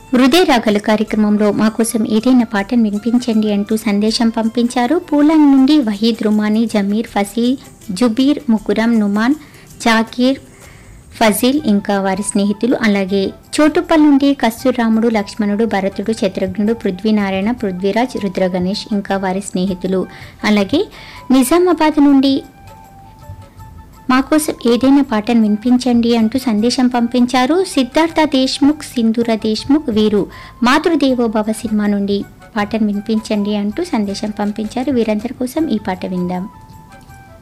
హృదయ రాగలు కార్యక్రమంలో మా కోసం ఏదైనా పాటను వినిపించండి అంటూ సందేశం పంపించారు పూలంగ్ నుండి వహీద్ రుమానీ జమీర్ ఫసీ జుబీర్ ముకురం నుమాన్ జాకీర్ ఫజీల్ ఇంకా వారి స్నేహితులు అలాగే చోటుప్పల్ నుండి కస్తూరాముడు లక్ష్మణుడు భరతుడు శత్రుఘ్నుడు పృథ్వీనారాయణ పృథ్వీరాజ్ రుద్ర గణేష్ ఇంకా వారి స్నేహితులు అలాగే నిజామాబాద్ నుండి మా కోసం ఏదైనా పాటను వినిపించండి అంటూ సందేశం పంపించారు సిద్ధార్థ దేశ్ముఖ్ సింధూర దేశ్ముఖ్ వీరు మాతృదేవోభవ సినిమా నుండి పాటను వినిపించండి అంటూ సందేశం పంపించారు వీరందరి కోసం ఈ పాట విందాం